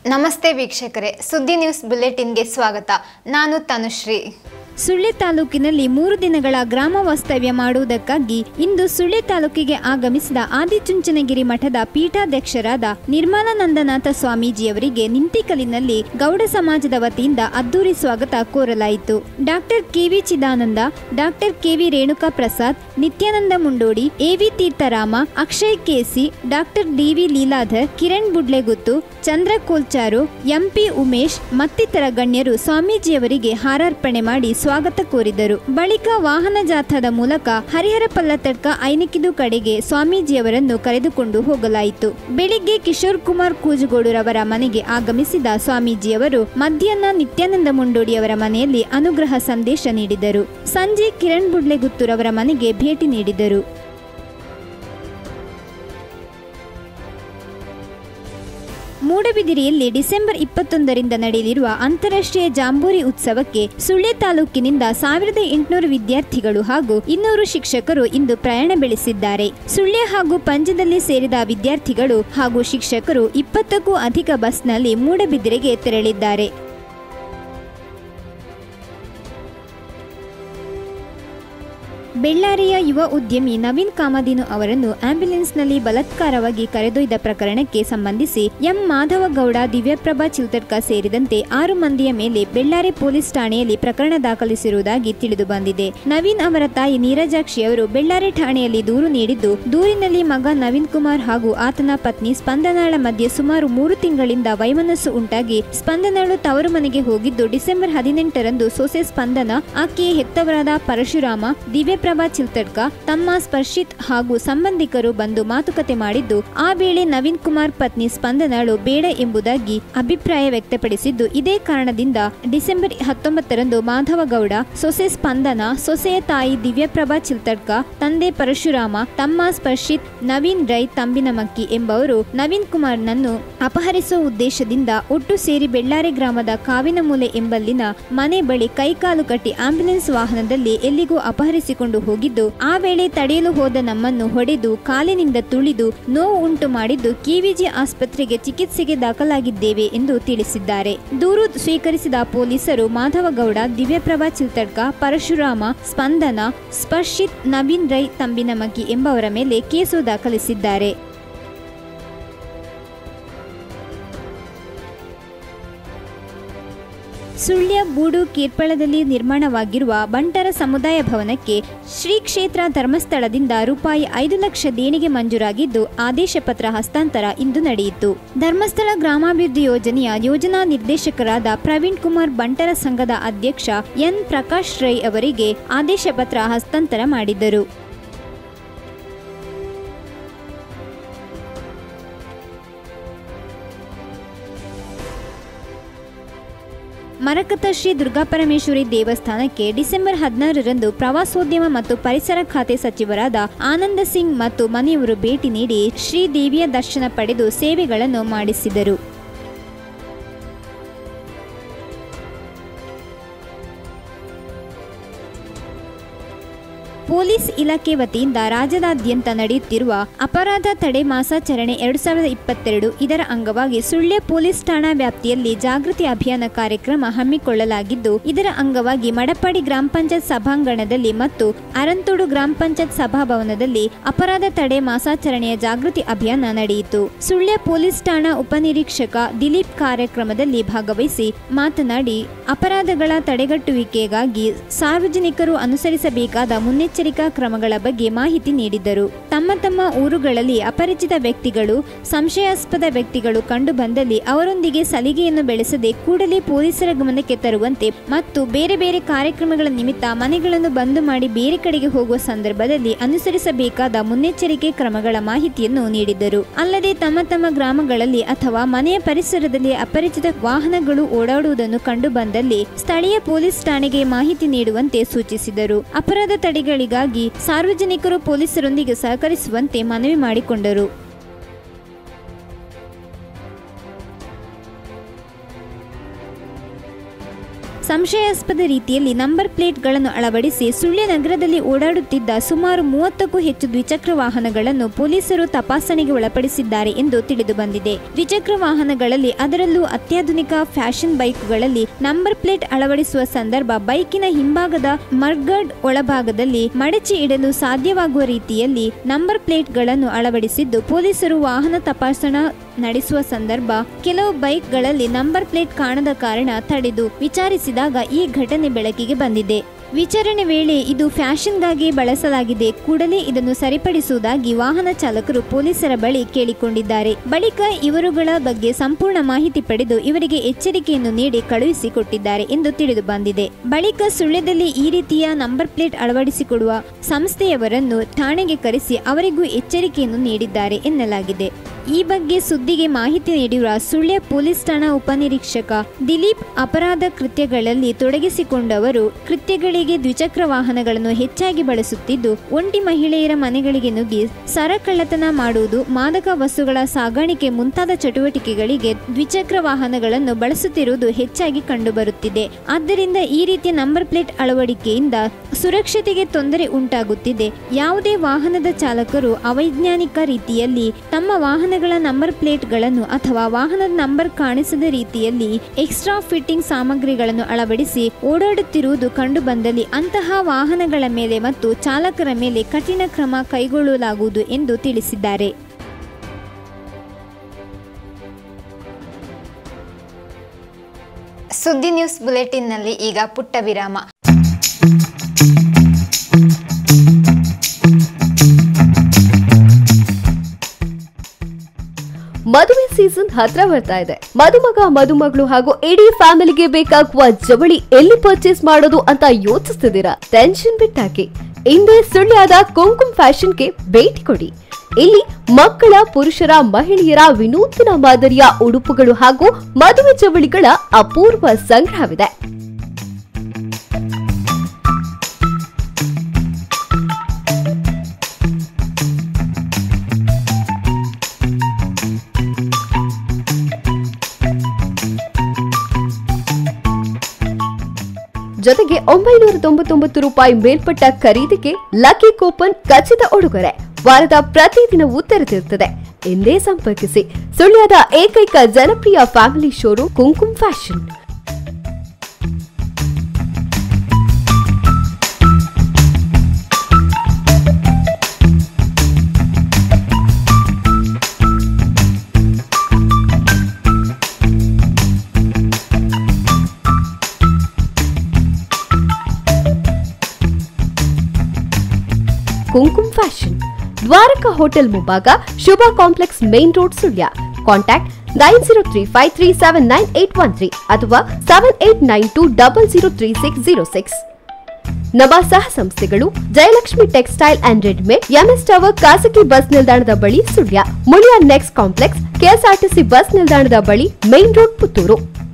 ನಮಸ್ತೆ ವೀಕ್ಷಕರೇ ಸುದ್ದಿ ನ್ಯೂಸ್ ಬುಲೆಟಿನ್ಗೆ ಸ್ವಾಗತ ನಾನು ತನುಶ್ರೀ ಸುಳ್ಯ ತಾಲೂಕಿನಲ್ಲಿ ಮೂರು ದಿನಗಳ ಗ್ರಾಮ ವಾಸ್ತವ್ಯ ಮಾಡುವುದಕ್ಕಾಗಿ ಇಂದು ಸುಳ್ಯ ತಾಲೂಕಿಗೆ ಆಗಮಿಸಿದ ಆದಿಚುಂಚನಗಿರಿ ಮಠದ ಪೀಠಾಧ್ಯಕ್ಷರಾದ ನಿರ್ಮಲಾನಂದನಾಥ ಸ್ವಾಮೀಜಿಯವರಿಗೆ ನಿಂತಿಕಲಿನಲ್ಲಿ ಗೌಡ ಸಮಾಜದ ವತಿಯಿಂದ ಅದ್ದೂರಿ ಸ್ವಾಗತ ಕೋರಲಾಯಿತು doctor KV Chidananda doctor KV Renuka Prasad Nityananda Mundodi AV Theertharama Akshay KC doctor DV Leeladhar Kiran Budlegutthu Chandra Kolcharu MP Umesh ಮತ್ತಿತರ ಗಣ್ಯರು ಸ್ವಾಮೀಜಿಯವರಿಗೆ ಹಾರಾರ್ಪಣೆ ಮಾಡಿ ಸ್ವಾಗತ ಕೋರಿದರು ಬಳಿಕ ವಾಹನ ಜಾಥಾದ ಮೂಲಕ ಹರಿಹರ ಪಲ್ಲತಡ್ಕ ಐನಿಕಿದು ಕಡೆಗೆ ಸ್ವಾಮೀಜಿಯವರನ್ನು ಕರೆದುಕೊಂಡು ಹೋಗಲಾಯಿತು ಬೆಳಿಗ್ಗೆ ಕಿಶೋರ್ ಕುಮಾರ್ ಕೂಜುಗೋಡುರವರ ಮನೆಗೆ ಆಗಮಿಸಿದ ಸ್ವಾಮೀಜಿಯವರು ಮಧ್ಯಾಹ್ನ ನಿತ್ಯಾನಂದ ಮುಂಡೋಡಿಯವರ ಮನೆಯಲ್ಲಿ ಅನುಗ್ರಹ ಸಂದೇಶ ನೀಡಿದರು ಸಂಜೆ ಕಿರಣ್ ಬುಡ್ಲೆಗುತ್ತುರವರ ಮನೆಗೆ ಭೇಟಿ ನೀಡಿದರು ಮೂಡಬಿದಿರೆಯಲ್ಲಿ ಡಿಸೆಂಬರ್ ಇಪ್ಪತ್ತೊಂದರಿಂದ ನಡೆಯಲಿರುವ ಅಂತಾರಾಷ್ಟ್ರೀಯ ಜಾಂಬೂರಿ ಉತ್ಸವಕ್ಕೆ ಸುಳ್ಯ ತಾಲೂಕಿನಿಂದ ಸಾವಿರದ ಎಂಟುನೂರು ವಿದ್ಯಾರ್ಥಿಗಳು ಹಾಗೂ ಇನ್ನೂರು ಶಿಕ್ಷಕರು ಇಂದು ಪ್ರಯಾಣ ಬೆಳೆಸಿದ್ದಾರೆ ಸುಳ್ಯ ಹಾಗೂ ಪಂಜದಲ್ಲಿ ಸೇರಿದ ವಿದ್ಯಾರ್ಥಿಗಳು ಹಾಗೂ ಶಿಕ್ಷಕರು ಇಪ್ಪತ್ತಕ್ಕೂ ಅಧಿಕ ಬಸ್ನಲ್ಲಿ ಮೂಡಬಿದಿರೆಗೆ ತೆರಳಿದ್ದಾರೆ ಬೆಳ್ಳಾರಿಯ ಯುವ ಉದ್ಯಮಿ ನವೀನ್ ಕಾಮದೀನು ಅವರನ್ನು ಆಂಬ್ಯುಲೆನ್ಸ್ನಲ್ಲಿ ಬಲಾತ್ಕಾರವಾಗಿ ಕರೆದೊಯ್ದ ಪ್ರಕರಣಕ್ಕೆ ಸಂಬಂಧಿಸಿ ಎಂ ಮಾಧವಗೌಡ ದಿವ್ಯಪ್ರಭಾ ಚಿಲ್ತಡ್ಕ ಸೇರಿದಂತೆ ಆರು ಮಂದಿಯ ಮೇಲೆ ಬೆಳ್ಳಾರಿ ಪೊಲೀಸ್ ಠಾಣೆಯಲ್ಲಿ ಪ್ರಕರಣ ದಾಖಲಿಸಿರುವುದಾಗಿ ತಿಳಿದು ಬಂದಿದೆ ನವೀನ್ ಅವರ ತಾಯಿ ನೀರಜಾಕ್ಷಿ ಅವರು ಬೆಳ್ಳಾರಿ ಠಾಣೆಯಲ್ಲಿ ದೂರು ನೀಡಿದ್ದು ದೂರಿನಲ್ಲಿ ಮಗ ನವೀನ್ ಕುಮಾರ್ ಹಾಗೂ ಆತನ ಪತ್ನಿ ಸ್ಪಂದನಾಳ ಮಧ್ಯೆ ಸುಮಾರು ಮೂರು ತಿಂಗಳಿಂದ ವೈಮನಸ್ಸು ಉಂಟಾಗಿ ಸ್ಪಂದನಾಳು ತವರು ಮನೆಗೆ ಹೋಗಿದ್ದು ಡಿಸೆಂಬರ್ ಹದಿನೆಂಟರಂದು ಸೊಸೆ ಸ್ಪಂದನ ಆಕೆಯ ಹೆತ್ತವರಾದ ಪರಶುರಾಮ ದಿವ್ಯಪ್ರಭಾ ಚಿಲ್ತಡ್ಕ ತಮ್ಮ ಸ್ಪರ್ಶಿತ್ ಹಾಗೂ ಸಂಬಂಧಿಕರು ಬಂದು ಮಾತುಕತೆ ಮಾಡಿದ್ದು ಆ ವೇಳೆ ನವೀನ್ ಕುಮಾರ್ ಪತ್ನಿ ಸ್ಪಂದನಾಳು ಬೇಡ ಎಂಬುದಾಗಿ ಅಭಿಪ್ರಾಯ ವ್ಯಕ್ತಪಡಿಸಿದ್ದು ಇದೇ ಕಾರಣದಿಂದ ಡಿಸೆಂಬರ್ ಹತ್ತೊಂಬತ್ತರಂದು ಮಾಧವಗೌಡ ಸೊಸೆ ಸ್ಪಂದನ ಸೊಸೆಯ ತಾಯಿ ದಿವ್ಯಪ್ರಭಾ ಚಿಲ್ತಡ್ಕ ತಂದೆ ಪರಶುರಾಮ ತಮ್ಮ ಸ್ಪರ್ಶಿತ್ ನವೀನ್ ರೈ ತಂಬಿನಮಕ್ಕಿ ಎಂಬವರು ನವೀನ್ ಕುಮಾರ್ನನ್ನು ಅಪಹರಿಸುವ ಉದ್ದೇಶದಿಂದ ಒಟ್ಟು ಸೇರಿ ಬೆಳ್ಳಾರಿ ಗ್ರಾಮದ ಕಾವಿನಮೂಲೆ ಎಂಬಲ್ಲಿನ ಮನೆ ಬಳಿ ಕೈಕಾಲು ಕಟ್ಟಿ ಆಂಬ್ಯುಲೆನ್ಸ್ ವಾಹನದಲ್ಲಿ ಎಲ್ಲಿಗೂ ಅಪಹರಿಸಿಕೊಂಡು ಹೋಗಿದ್ದು ಆ ವೇಳೆ ತಡೆಯಲು ಹೋದ ನಮ್ಮನ್ನು ಹೊಡೆದು ಕಾಲಿನಿಂದ ತುಳಿದು ನೋವು ಉಂಟು ಮಾಡಿದ್ದು ಕೆವಿಜಿ ಆಸ್ಪತ್ರೆಗೆ ಚಿಕಿತ್ಸೆಗೆ ದಾಖಲಾಗಿದ್ದೇವೆ ಎಂದು ತಿಳಿಸಿದ್ದಾರೆ ದೂರು ಸ್ವೀಕರಿಸಿದ ಪೊಲೀಸರು ಮಾಧವಗೌಡ ದಿವ್ಯಪ್ರಭಾ ಚಿಲ್ತಡ್ಕ ಪರಶುರಾಮ ಸ್ಪಂದನ ಸ್ಪರ್ಶಿತ್ ನವೀನ್ ರೈ ತಂಬಿನಮಕ್ಕಿ ಎಂಬವರ ಮೇಲೆ ಕೇಸು ದಾಖಲಿಸಿದ್ದಾರೆ ಸುಳ್ಯ ಬೂಡು ಕೀರ್ಪಳದಲ್ಲಿ ನಿರ್ಮಾಣವಾಗಿರುವ ಬಂಟರ ಸಮುದಾಯ ಭವನಕ್ಕೆ ಶ್ರೀ ಕ್ಷೇತ್ರ ಧರ್ಮಸ್ಥಳದಿಂದ ರೂಪಾಯಿ ಐದು ಲಕ್ಷ ದೇಣಿಗೆ ಮಂಜೂರಾಗಿದ್ದು ಆದೇಶ ಪತ್ರ ಹಸ್ತಾಂತರ ಇಂದು ನಡೆಯಿತು ಧರ್ಮಸ್ಥಳ ಗ್ರಾಮಾಭಿವೃದ್ಧಿ ಯೋಜನೆಯ ಯೋಜನಾ ನಿರ್ದೇಶಕರಾದ ಪ್ರವೀಣ್ ಕುಮಾರ್ ಬಂಟರ ಸಂಘದ ಅಧ್ಯಕ್ಷ ಎನ್ ಪ್ರಕಾಶ್ ರೈ ಅವರಿಗೆ ಆದೇಶ ಪತ್ರ ಹಸ್ತಾಂತರ ಮಾಡಿದ್ದರು ಮರಕತ ಶ್ರೀ ದುರ್ಗಾಪರಮೇಶ್ವರಿ ದೇವಸ್ಥಾನಕ್ಕೆ ಡಿಸೆಂಬರ್ ಹದಿನಾರರಂದು ಪ್ರವಾಸೋದ್ಯಮ ಮತ್ತು ಪರಿಸರ ಖಾತೆ ಸಚಿವರಾದ ಆನಂದ ಸಿಂಗ್ ಮತ್ತು ಮನೆಯವರು ಭೇಟಿ ನೀಡಿ ಶ್ರೀ ದೇವಿಯ ದರ್ಶನ ಪಡೆದು ಸೇವೆಗಳನ್ನು ಮಾಡಿಸಿದರು ಪೊಲೀಸ್ ಇಲಾಖೆ ವತಿಯಿಂದ ರಾಜ್ಯದಾದ್ಯಂತ ನಡೆಯುತ್ತಿರುವ ಅಪರಾಧ ತಡೆ ಮಾಸಾಚರಣೆ ಎರಡು ಸಾವಿರದ ಇಪ್ಪತ್ತೆರಡು ಇದರ ಅಂಗವಾಗಿ ಸುಳ್ಯ ಪೊಲೀಸ್ ಠಾಣಾ ವ್ಯಾಪ್ತಿಯಲ್ಲಿ ಜಾಗೃತಿ ಅಭಿಯಾನ ಕಾರ್ಯಕ್ರಮ ಹಮ್ಮಿಕೊಳ್ಳಲಾಗಿದ್ದು ಇದರ ಅಂಗವಾಗಿ ಮಡಪಾಡಿ ಗ್ರಾಮ ಪಂಚಾಯತ್ ಸಭಾಂಗಣದಲ್ಲಿ ಮತ್ತು ಅರಂತೋಡು ಗ್ರಾಮ ಪಂಚಾಯತ್ ಸಭಾಭವನದಲ್ಲಿ ಅಪರಾಧ ತಡೆ ಮಾಸಾಚರಣೆಯ ಜಾಗೃತಿ ಅಭಿಯಾನ ನಡೆಯಿತು ಸುಳ್ಯ ಪೊಲೀಸ್ ಠಾಣಾ ಉಪನಿರೀಕ್ಷಕ ದಿಲೀಪ್ ಕಾರ್ಯಕ್ರಮದಲ್ಲಿ ಭಾಗವಹಿಸಿ ಮಾತನಾಡಿ ಅಪರಾಧಗಳ ತಡೆಗಟ್ಟುವಿಕೆಗಾಗಿ ಸಾರ್ವಜನಿಕರು ಅನುಸರಿಸಬೇಕಾದ ಮುನ್ನೆಚ್ಚರಿಕಾ ಕ್ರಮಗಳ ಬಗ್ಗೆ ಮಾಹಿತಿ ನೀಡಿದರು ತಮ್ಮ ತಮ್ಮ ಊರುಗಳಲ್ಲಿ ಅಪರಿಚಿತ ವ್ಯಕ್ತಿಗಳು ಸಂಶಯಾಸ್ಪದ ವ್ಯಕ್ತಿಗಳು ಕಂಡು ಬಂದಲ್ಲಿ ಅವರೊಂದಿಗೆ ಸಲಿಗೆಯನ್ನು ಬೆಳೆಸದೆ ಕೂಡಲೇ ಪೊಲೀಸರ ಗಮನಕ್ಕೆ ತರುವಂತೆ ಮತ್ತು ಬೇರೆ ಬೇರೆ ಕಾರ್ಯಕ್ರಮಗಳ ನಿಮಿತ್ತ ಮನೆಗಳನ್ನು ಬಂದು ಮಾಡಿ ಬೇರೆ ಕಡೆಗೆ ಹೋಗುವ ಸಂದರ್ಭದಲ್ಲಿ ಅನುಸರಿಸಬೇಕಾದ ಮುನ್ನೆಚ್ಚರಿಕೆ ಕ್ರಮಗಳ ಮಾಹಿತಿಯನ್ನು ನೀಡಿದರು ಅಲ್ಲದೆ ತಮ್ಮ ತಮ್ಮ ಗ್ರಾಮಗಳಲ್ಲಿ ಅಥವಾ ಮನೆಯ ಪರಿಸರದಲ್ಲಿ ಅಪರಿಚಿತ ವಾಹನಗಳು ಓಡಾಡುವುದನ್ನು ಕಂಡು ಬಂದಲ್ಲಿ ಸ್ಥಳೀಯ ಪೊಲೀಸ್ ಠಾಣೆಗೆ ಮಾಹಿತಿ ನೀಡುವಂತೆ ಸೂಚಿಸಿದರು ಅಪರಾಧ ತಡೆಗಳಿಗಾಗಿ ಸಾರ್ವಜನಿಕರು ಪೊಲೀಸರೊಂದಿಗೆ ಸಹಕರಿಸುವಂತೆ ಮನವಿ ಮಾಡಿಕೊಂಡರು ಸಂಶಯಾಸ್ಪದ ರೀತಿಯಲ್ಲಿ ನಂಬರ್ ಪ್ಲೇಟ್ಗಳನ್ನು ಅಳವಡಿಸಿ ಸುಳ್ಯ ನಗರದಲ್ಲಿ ಓಡಾಡುತ್ತಿದ್ದ ಸುಮಾರು ಮೂವತ್ತಕ್ಕೂ ಹೆಚ್ಚು ದ್ವಿಚಕ್ರ ವಾಹನಗಳನ್ನು ಪೊಲೀಸರು ತಪಾಸಣೆಗೆ ಒಳಪಡಿಸಿದ್ದಾರೆ ಎಂದು ತಿಳಿದು ಬಂದಿದೆ ದ್ವಿಚಕ್ರ ವಾಹನಗಳಲ್ಲಿ ಅದರಲ್ಲೂ ಅತ್ಯಾಧುನಿಕ ಫ್ಯಾಷನ್ ಬೈಕ್ಗಳಲ್ಲಿ ನಂಬರ್ ಪ್ಲೇಟ್ ಅಳವಡಿಸುವ ಸಂದರ್ಭ ಬೈಕಿನ ಹಿಂಭಾಗದ ಮರ್ಗಡ್ ಒಳಭಾಗದಲ್ಲಿ ಮಡಚಿ ಇಡಲು ಸಾಧ್ಯವಾಗುವ ರೀತಿಯಲ್ಲಿ ನಂಬರ್ ಪ್ಲೇಟ್ಗಳನ್ನು ಅಳವಡಿಸಿದ್ದು ಪೊಲೀಸರು ವಾಹನ ತಪಾಸಣಾ ನಡೆಸುವ ಸಂದರ್ಭ ಕೆಲವು ಬೈಕ್ಗಳಲ್ಲಿ ನಂಬರ್ ಪ್ಲೇಟ್ ಕಾಣದ ಕಾರಣ ತಡೆದು ವಿಚಾರಿಸಿದಾಗ ಈ ಘಟನೆ ಬೆಳಕಿಗೆ ಬಂದಿದೆ ವಿಚಾರಣೆ ವೇಳೆ ಇದು ಫ್ಯಾಷನ್ಗಾಗಿ ಬಳಸಲಾಗಿದೆ ಕೂಡಲೇ ಇದನ್ನು ಸರಿಪಡಿಸುವುದಾಗಿ ವಾಹನ ಚಾಲಕರು ಪೊಲೀಸರ ಬಳಿ ಕೇಳಿಕೊಂಡಿದ್ದಾರೆ ಬಳಿಕ ಇವರುಗಳ ಬಗ್ಗೆ ಸಂಪೂರ್ಣ ಮಾಹಿತಿ ಪಡೆದು ಇವರಿಗೆ ಎಚ್ಚರಿಕೆಯನ್ನು ನೀಡಿ ಕಳುಹಿಸಿಕೊಟ್ಟಿದ್ದಾರೆ ಎಂದು ತಿಳಿದು ಬಂದಿದೆ ಬಳಿಕ ಸುಳ್ಯದಲ್ಲಿ ಈ ರೀತಿಯ ನಂಬರ್ ಪ್ಲೇಟ್ ಅಳವಡಿಸಿಕೊಡುವ ಸಂಸ್ಥೆಯವರನ್ನು ಠಾಣೆಗೆ ಕರೆಸಿ ಅವರಿಗೂ ಎಚ್ಚರಿಕೆಯನ್ನು ನೀಡಿದ್ದಾರೆ ಎನ್ನಲಾಗಿದೆ ಈ ಬಗ್ಗೆ ಸುದ್ದಿಗೆ ಮಾಹಿತಿ ನೀಡಿರುವ ಸುಳ್ಯ ಪೊಲೀಸ್ ಠಾಣಾ ಉಪನಿರೀಕ್ಷಕ ದಿಲೀಪ್ ಅಪರಾಧ ಕೃತ್ಯಗಳಲ್ಲಿ ತೊಡಗಿಸಿಕೊಂಡವರು ಕೃತ್ಯಗಳಿಗೆ ದ್ವಿಚಕ್ರ ವಾಹನಗಳನ್ನು ಹೆಚ್ಚಾಗಿ ಬಳಸುತ್ತಿದ್ದು ಒಂಟಿ ಮಹಿಳೆಯರ ಮನೆಗಳಿಗೆ ನುಗ್ಗಿ ಸರ ಕಳ್ಳತನ ಮಾಡುವುದು ಮಾದಕ ವಸ್ತುಗಳ ಸಾಗಾಣಿಕೆ ಮುಂತಾದ ಚಟುವಟಿಕೆಗಳಿಗೆ ದ್ವಿಚಕ್ರ ವಾಹನಗಳನ್ನು ಬಳಸುತ್ತಿರುವುದು ಹೆಚ್ಚಾಗಿ ಕಂಡುಬರುತ್ತಿದೆ ಆದ್ದರಿಂದ ಈ ರೀತಿಯ ನಂಬರ್ ಪ್ಲೇಟ್ ಅಳವಡಿಕೆಯಿಂದ ಸುರಕ್ಷತೆಗೆ ತೊಂದರೆ ಉಂಟಾಗುತ್ತಿದೆ ಯಾವುದೇ ವಾಹನದ ಚಾಲಕರು ಅವೈಜ್ಞಾನಿಕ ರೀತಿಯಲ್ಲಿ ತಮ್ಮ ವಾಹನಗಳ ನಂಬರ್ ಪ್ಲೇಟ್ಗಳನ್ನು ಅಥವಾ ವಾಹನದ ನಂಬರ್ ಕಾಣಿಸದ ರೀತಿಯಲ್ಲಿ ಎಕ್ಸ್ಟ್ರಾ ಫಿಟ್ಟಿಂಗ್ ಸಾಮಗ್ರಿಗಳನ್ನು ಅಳವಡಿಸಿ ಓಡಾಡುತ್ತಿರುವುದು ಕಂಡುಬಂದಲ್ಲಿ ಅಂತಹ ವಾಹನಗಳ ಮೇಲೆ ಮತ್ತು ಚಾಲಕರ ಮೇಲೆ ಕಠಿಣ ಕ್ರಮ ಕೈಗೊಳ್ಳಲಾಗುವುದು ಎಂದು ತಿಳಿಸಿದ್ದಾರೆ ಸುದ್ದಿ ನ್ಯೂಸ್ ಬುಲೆಟಿನ್ನಲ್ಲಿ ಈಗ ಪುಟ್ಟ ವಿರಾಮ ಮದುವೆ ಸೀಸನ್ ಹತ್ರ ಬರ್ತಾ ಇದೆ ಮದುಮಗ ಮದುಮಗಳು ಹಾಗೂ ಇಡೀ ಫ್ಯಾಮಿಲಿಗೆ ಬೇಕಾಗುವ ಜವಳಿ ಎಲ್ಲಿ ಪರ್ಚೇಸ್ ಮಾಡೋದು ಅಂತ ಯೋಚಿಸ್ತಿದ್ದೀರಾ ಟೆನ್ಷನ್ ಬಿಟ್ಟಾಕಿ ಇಂದೇ ಸುಳ್ಯದ ಕುಂಕುಮ್ ಫ್ಯಾಷನ್ಗೆ ಭೇಟಿ ಕೊಡಿ ಇಲ್ಲಿ ಮಕ್ಕಳ ಪುರುಷರ ಮಹಿಳೆಯರ ವಿನೂತನ ಮಾದರಿಯ ಉಡುಪುಗಳು ಹಾಗೂ ಮದುವೆ ಜವಳಿಗಳ ಅಪೂರ್ವ ಸಂಗ್ರಹವಿದೆ ಜೊತೆಗೆ ಒಂಬೈನೂರ ತೊಂಬತ್ತೊಂಬತ್ತು ರೂಪಾಯಿ ಮೇಲ್ಪಟ್ಟ ಖರೀದಿಗೆ ಲಕ್ಕಿ ಕೂಪನ್ ಖಚಿತ ಉಡುಗೊರೆ ವಾರದ ಪ್ರತಿದಿನವೂ ತೆರೆದಿರುತ್ತದೆ ಎಂದೇ ಸಂಪರ್ಕಿಸಿ ಸುಳ್ಯದ ಏಕೈಕ ಜನಪ್ರಿಯ family showroom Kumkum fashion Kumkum fashion Dwaraka hotel ಮುಂಭಾಗ Shubha complex main road Sullia contact nine zero three five three seven nine eight one three ಅಥವಾ seven eight nine two double zero three six zero six ನಮ್ಮ ಸಹ ಸಂಸ್ಥೆಗಳು Jayalakshmi textile and readymade MS tower ಖಾಸಗಿ bus ನಿಲ್ದಾಣದ ಬಳಿ Sullia Muliya next complex KSRTC bus ನಿಲ್ದಾಣದ ಬಳಿ main road Puttur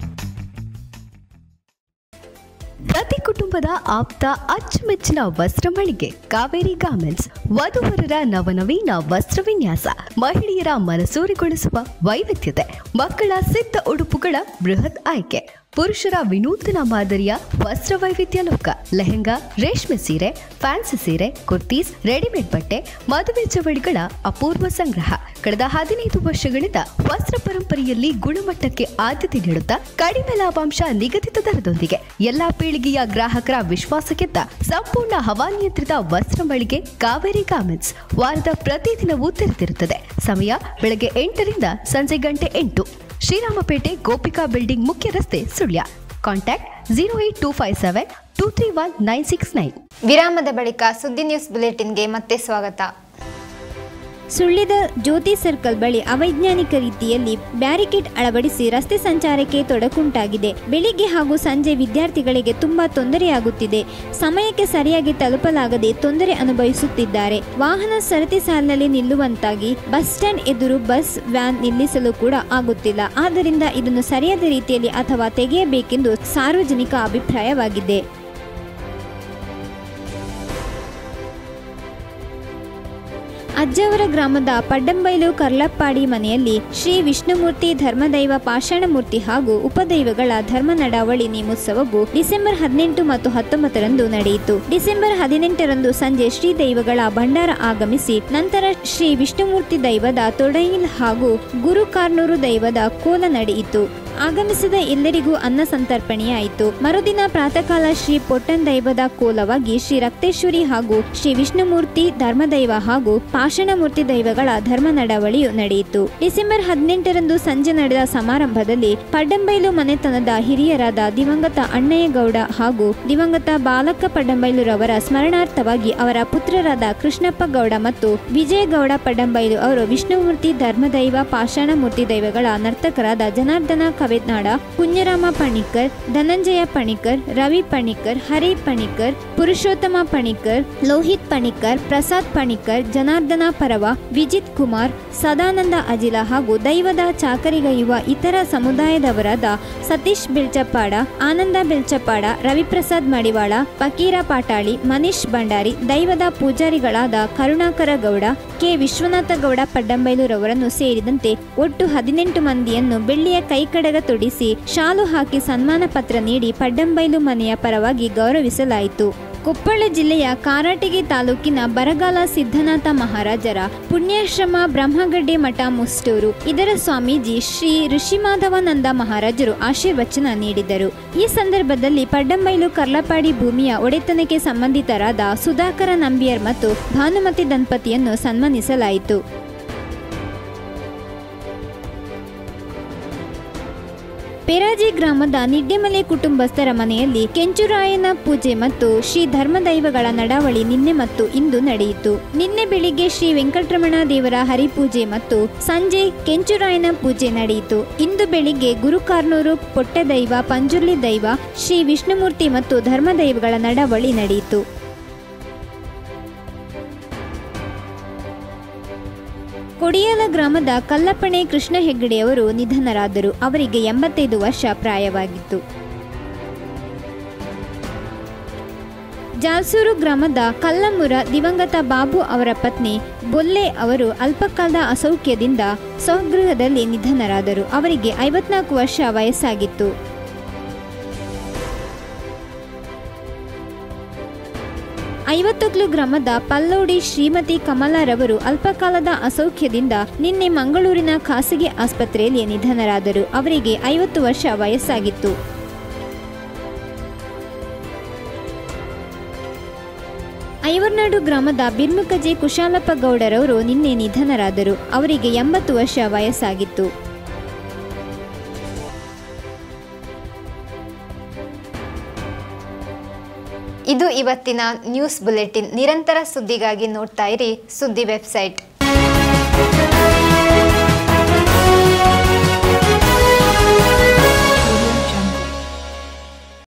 ಪ್ರತಿ ಕುಟುಂಬದ ಆಪ್ತ ಅಚ್ಚುಮೆಚ್ಚಿನ ವಸ್ತ್ರ ಮಳಿಗೆ ಕಾವೇರಿ ಗಾರ್ಮೆಂಟ್ಸ್ ವಧುವರರ ನವನವೀನ ವಸ್ತ್ರ ವಿನ್ಯಾಸ ಮಹಿಳೆಯರ ಮನಸೂರೆಗೊಳಿಸುವ ವೈವಿಧ್ಯತೆ ಮಕ್ಕಳ ಸಿದ್ಧ ಉಡುಪುಗಳ ಬೃಹತ್ ಆಯ್ಕೆ ಪುರುಷರ ವಿನೂತನ ಮಾದರಿಯ ವಸ್ತ್ರ ವೈವಿಧ್ಯ ಲೋಕ ಲೆಹೆಂಗಾ ರೇಷ್ಮೆ ಸೀರೆ ಫ್ಯಾನ್ಸಿ ಸೀರೆ ಕುರ್ತೀಸ್ ರೆಡಿಮೇಡ್ ಬಟ್ಟೆ ಮದುವೆ ಜವಳಿಗಳ ಅಪೂರ್ವ ಸಂಗ್ರಹ ಕಳೆದ ಹದಿನೈದು ವರ್ಷಗಳಿಂದ ವಸ್ತ್ರ ಪರಂಪರೆಯಲ್ಲಿ ಗುಣಮಟ್ಟಕ್ಕೆ ಆದ್ಯತೆ ನೀಡುತ್ತಾ ಕಡಿಮೆ ಲಾಭಾಂಶ ನಿಗದಿತ ದರದೊಂದಿಗೆ ಎಲ್ಲಾ ಪೀಳಿಗೆಯ ಗ್ರಾಹಕರ ವಿಶ್ವಾಸಕ್ಕಿಂತ ಸಂಪೂರ್ಣ ಹವಾನಿಯಂತ್ರಿತ ವಸ್ತ್ರ ಮಳಿಗೆ ಕಾವೇರಿ ಗಾರ್ಮೆಂಟ್ಸ್ ವಾರದ ಪ್ರತಿದಿನವೂ ತೆರೆದಿರುತ್ತದೆ ಸಮಯ ಬೆಳಗ್ಗೆ ಎಂಟರಿಂದ ಸಂಜೆ ಗಂಟೆ ಎಂಟು ಶ್ರೀರಾಮಪೇಟೆ ಗೋಪಿಕಾ ಬಿಲ್ಡಿಂಗ್ ಮುಖ್ಯ ರಸ್ತೆ Sullia contact zero eight two five seven two three one nine six nine ವಿರಾಮದ ಬಳಿಕ ಸುದ್ದಿ ನ್ಯೂಸ್ ಬುಲೆಟಿನ್ಗೆ ಮತ್ತೆ ಸ್ವಾಗತ ಸುಳ್ಯದ ಜ್ಯೋತಿ ಸರ್ಕಲ್ ಬಳಿ ಅವೈಜ್ಞಾನಿಕ ರೀತಿಯಲ್ಲಿ ಬ್ಯಾರಿಕೇಡ್ ಅಳವಡಿಸಿ ರಸ್ತೆ ಸಂಚಾರಕ್ಕೆ ತೊಡಕುಂಟಾಗಿದೆ ಬೆಳಿಗ್ಗೆ ಹಾಗೂ ಸಂಜೆ ವಿದ್ಯಾರ್ಥಿಗಳಿಗೆ ತುಂಬಾ ತೊಂದರೆಯಾಗುತ್ತಿದೆ ಸಮಯಕ್ಕೆ ಸರಿಯಾಗಿ ತಲುಪಲಾಗದೆ ತೊಂದರೆ ಅನುಭವಿಸುತ್ತಿದ್ದಾರೆ ವಾಹನ ಸರತಿ ಸಾಲಿನಲ್ಲಿ ನಿಲ್ಲುವಂತಾಗಿ ಬಸ್ ಸ್ಟ್ಯಾಂಡ್ ಎದುರು ಬಸ್ ವ್ಯಾನ್ ನಿಲ್ಲಿಸಲು ಕೂಡ ಆಗುತ್ತಿಲ್ಲ ಆದ್ದರಿಂದ ಇದನ್ನು ಸರಿಯಾದ ರೀತಿಯಲ್ಲಿ ಅಥವಾ ತೆಗೆಯಬೇಕೆಂದು ಸಾರ್ವಜನಿಕ ಅಭಿಪ್ರಾಯವಾಗಿದೆ ಅಜ್ಜವರ ಗ್ರಾಮದ ಪಡ್ಡಂಬೈಲು ಕರ್ಲಪ್ಪಾಡಿ ಮನೆಯಲ್ಲಿ ಶ್ರೀ ವಿಷ್ಣುಮೂರ್ತಿ ಧರ್ಮದೈವ ಪಾಷಾಣಮೂರ್ತಿ ಹಾಗೂ ಉಪದೈವಗಳ ಧರ್ಮ ನಡಾವಳಿ ನೇಮೋತ್ಸವವು ಡಿಸೆಂಬರ್ ಹದಿನೆಂಟು ಮತ್ತು ಹತ್ತೊಂಬತ್ತರಂದು ನಡೆಯಿತು ಡಿಸೆಂಬರ್ ಹದಿನೆಂಟರಂದು ಸಂಜೆ ಶ್ರೀ ದೈವಗಳ ಭಂಡಾರ ಆಗಮಿಸಿ ನಂತರ ಶ್ರೀ ವಿಷ್ಣುಮೂರ್ತಿ ದೈವದ ತೊಡೈಲ್ ಹಾಗೂ ಗುರು ಕಾರ್ನೂರು ದೈವದ ಕೋಲ ನಡೆಯಿತು ಆಗಮಿಸಿದ ಎಲ್ಲರಿಗೂ ಅನ್ನ ಸಂತರ್ಪಣೆಯಾಯಿತು ಮರುದಿನ ಪ್ರಾತಃಕಾಲ ಶ್ರೀ ಪೊಟ್ಟನ್ ದೈವದ ಕೋಲವಾಗಿ ಶ್ರೀ ರಕ್ತೇಶ್ವರಿ ಹಾಗೂ ಶ್ರೀ ವಿಷ್ಣುಮೂರ್ತಿ ಧರ್ಮದೈವ ಹಾಗೂ ಪಾಷಾಣಮೂರ್ತಿ ದೈವಗಳ ಧರ್ಮ ನಡವಳಿಯು ನಡೆಯಿತು ಡಿಸೆಂಬರ್ ಹದಿನೆಂಟರಂದು ಸಂಜೆ ನಡೆದ ಸಮಾರಂಭದಲ್ಲಿ ಪಡ್ಡಂಬೈಲು ಮನೆತನದ ಹಿರಿಯರಾದ ದಿವಂಗತ ಅಣ್ಣಯ್ಯಗೌಡ ಹಾಗೂ ದಿವಂಗತ ಬಾಲಕ ಪಡ್ಡಂಬೈಲುರವರ ಸ್ಮರಣಾರ್ಥವಾಗಿ ಅವರ ಪುತ್ರರಾದ ಕೃಷ್ಣಪ್ಪ ಗೌಡ ಮತ್ತು ವಿಜಯಗೌಡ ಪಡ್ಡಂಬೈಲು ಅವರು ವಿಷ್ಣುಮೂರ್ತಿ ಧರ್ಮದೈವ ಪಾಷಾಣಮೂರ್ತಿ ದೈವಗಳ ನರ್ತಕರಾದ ಜನಾರ್ದನ ಕವೆನಾಡ ಕುഞ്ഞರಾಮ ಪಣಿಕರ್ ಧನಂಜಯ ಪಣಿಕರ್ ರವಿ ಪಣಿಕರ್ ಹರಿ ಪಣಿಕರ್ ಪುರುಷೋತ್ತಮ ಪಣಿಕರ್ ಲೋಹಿತ್ ಪಣಿಕರ್ ಪ್ರಸಾದ್ ಪಣಿಕರ್ ಜನಾರ್ದನ ಪರವ ವಿಜಿತ್ ಕುಮಾರ್ ಸದಾನಂದ ಅಜಿಲ ಹಾಗೂ ದೈವದ ಚಾಕರಿಗೈಯುವ ಇತರ ಸಮುದಾಯದವರಾದ ಸತೀಶ್ ಬೆಳ್ಚಪ್ಪಾಡ ಆನಂದ ಬೆಳ್ಚಪ್ಪಾಡ ರವಿಪ್ರಸಾದ್ ಮಡಿವಾಳ ಫಕೀರ ಪಾಟಾಳಿ ಮನೀಶ್ ಭಂಡಾರಿ ದೈವದ ಪೂಜಾರಿಗಳಾದ ಕರುಣಾಕರ ಗೌಡ ಕೆ ವಿಶ್ವನಾಥ ಗೌಡ ಪಡ್ಡಂಬೈಲುರವರನ್ನು ಸೇರಿದಂತೆ ಒಟ್ಟು ಹದಿನೆಂಟು ಮಂದಿಯನ್ನು ಬೆಳ್ಳಿಯ ಕೈಕಡಗ ತೊಡಿಸಿ ಶಾಲು ಹಾಕಿ ಸನ್ಮಾನ ಪತ್ರ ನೀಡಿ ಪಡ್ಡಂಬೈಲು ಮನೆಯ ಪರವಾಗಿ ಗೌರವಿಸಲಾಯಿತು ಕೊಪ್ಪಳ ಜಿಲ್ಲೆಯ ಕಾರಾಟಗಿ ತಾಲೂಕಿನ ಬರಗಾಲ ಸಿದ್ಧನಾಥ ಮಹಾರಾಜರ ಪುಣ್ಯಾಶ್ರಮ ಬ್ರಹ್ಮಗಡ್ಡೆ ಮಠ ಮುಷ್ಟೂರು ಇದರ ಸ್ವಾಮೀಜಿ ಶ್ರೀ ಋಷಿಮಾಧವಾನಂದ ಮಹಾರಾಜರು ಆಶೀರ್ವಚನ ನೀಡಿದರು ಈ ಸಂದರ್ಭದಲ್ಲಿ ಪಡ್ಡಂಬೈಲು ಕರ್ಲಪಾಡಿ ಭೂಮಿಯ ಒಡೆತನಕ್ಕೆ ಸಂಬಂಧಿತರಾದ ಸುಧಾಕರ ನಂಬಿಯರ್ ಮತ್ತು ಭಾನುಮತಿ ದಂಪತಿಯನ್ನು ಸನ್ಮಾನಿಸಲಾಯಿತು ಪೆರಾಜಿ ಗ್ರಾಮದ ನಿಡ್ಡೆಮಲೆ ಕುಟುಂಬಸ್ಥರ ಮನೆಯಲ್ಲಿ ಕೆಂಚುರಾಯನ ಪೂಜೆ ಮತ್ತು ಶ್ರೀ ಧರ್ಮದೈವಗಳ ನಡಾವಳಿ ನಿನ್ನೆ ಮತ್ತು ಇಂದು ನಡೆಯಿತು ನಿನ್ನೆ ಬೆಳಿಗ್ಗೆ ಶ್ರೀ ವೆಂಕಟರಮಣ ದೇವರ ಹರಿಪೂಜೆ ಮತ್ತು ಸಂಜೆ ಕೆಂಚುರಾಯನ ಪೂಜೆ ನಡೆಯಿತು ಇಂದು ಬೆಳಿಗ್ಗೆ ಗುರುಕಾರ್ನೂರು ಪೊಟ್ಟದೈವ ಪಂಜುರ್ಲಿ ದೈವ ಶ್ರೀ ವಿಷ್ಣುಮೂರ್ತಿ ಮತ್ತು ಧರ್ಮದೈವಗಳ ನಡಾವಳಿ ನಡೆಯಿತು ಕೊಡಿಯಾಲ ಗ್ರಾಮದ ಕಲ್ಲಪ್ಪಣೆ ಕೃಷ್ಣ ಹೆಗ್ಗಡೆಯವರು ನಿಧನರಾದರು ಅವರಿಗೆ ಎಂಬತ್ತೈದು ವರ್ಷ ಪ್ರಾಯವಾಗಿತ್ತು ಜಾಲ್ಸೂರು ಗ್ರಾಮದ ಕಲ್ಲಮುರ ದಿವಂಗತ ಬಾಬು ಅವರ ಪತ್ನಿ ಬೊಲ್ಲೆ ಅವರು ಅಲ್ಪಕಾಲದ ಅಸೌಖ್ಯದಿಂದ ಸ್ವಗೃಹದಲ್ಲಿ ನಿಧನರಾದರು ಅವರಿಗೆ ಐವತ್ನಾಲ್ಕು ವರ್ಷ ವಯಸ್ಸಾಗಿತ್ತು ಐವತ್ತೊಕ್ಲು ಗ್ರಾಮದ ಪಲ್ಲೋಡಿ ಶ್ರೀಮತಿ ಕಮಲಾರವರು ಅಲ್ಪಕಾಲದ ಅಸೌಖ್ಯದಿಂದ ನಿನ್ನೆ ಮಂಗಳೂರಿನ ಖಾಸಗಿ ಆಸ್ಪತ್ರೆಯಲ್ಲಿ ನಿಧನರಾದರು ಅವರಿಗೆ ಐವತ್ತು ವರ್ಷ ವಯಸ್ಸಾಗಿತ್ತು ಐವರ್ನಾಡು ಗ್ರಾಮದ ಬಿರ್ಮುಕಜೆ ಕುಶಾಲಪ್ಪ ಗೌಡರವರು ನಿನ್ನೆ ನಿಧನರಾದರು ಅವರಿಗೆ ಎಂಬತ್ತು ವರ್ಷ ವಯಸ್ಸಾಗಿತ್ತು ಇದು ಇವತ್ತಿನ ನ್ಯೂಸ್ ಬುಲೆಟಿನ್ ನಿರಂತರ ಸುದ್ದಿಗಾಗಿ ನೋಡ್ತಾ ಇರಿ ಸುದ್ದಿ ವೆಬ್ಸೈಟ್